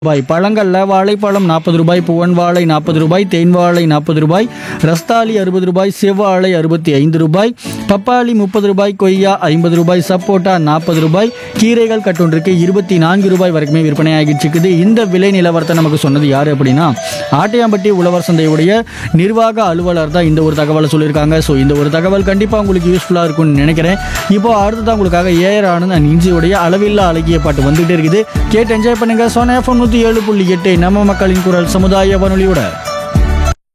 ரூபாய் பழங்கள்ல வாழைப்பழம் நாற்பது ரூபாய் புவன் வாழை நாற்பது ரூபாய் தேன் வாழை நாற்பது ரூபாய் ரஸ்தாலி அறுபது ரூபாய் செவ்வாழை அறுபத்தி ஐந்து ரூபாய் பப்பாளி முப்பது ரூபாய் கொய்யா ஐம்பது ரூபாய் சப்போட்டா நாற்பது ரூபாய் கீரைகள் கட்டொன்றுக்கு இருபத்தி நான்கு ரூபாய் வரைக்குமே விற்பனை ஆகிட்டு இருக்குது இந்த விலை நிலவரத்தை நமக்கு சொன்னது யார் அப்படின்னா ஆட்டையாம்பட்டி உழவர் சந்தையுடைய நிர்வாக அலுவலர் தான் இந்த ஒரு தகவலை சொல்லியிருக்காங்க ஸோ இந்த ஒரு தகவல் கண்டிப்பாக உங்களுக்கு யூஸ்ஃபுல்லாக இருக்கும்னு நினைக்கிறேன் இப்போ அடுத்ததான் உங்களுக்காக ஏஆர் ஆனந்த் அண்ட் இஞ்சியுடைய அளவில்லா அழகிய பாட்டு வந்துகிட்டே இருக்குது கேட்டு என்ஜாய் பண்ணுங்க சோனா எஃப்எம் நூற்றி ஏழு புள்ளி எட்டு நம்ம மக்களின் குரல் சமுதாய வானொலியோட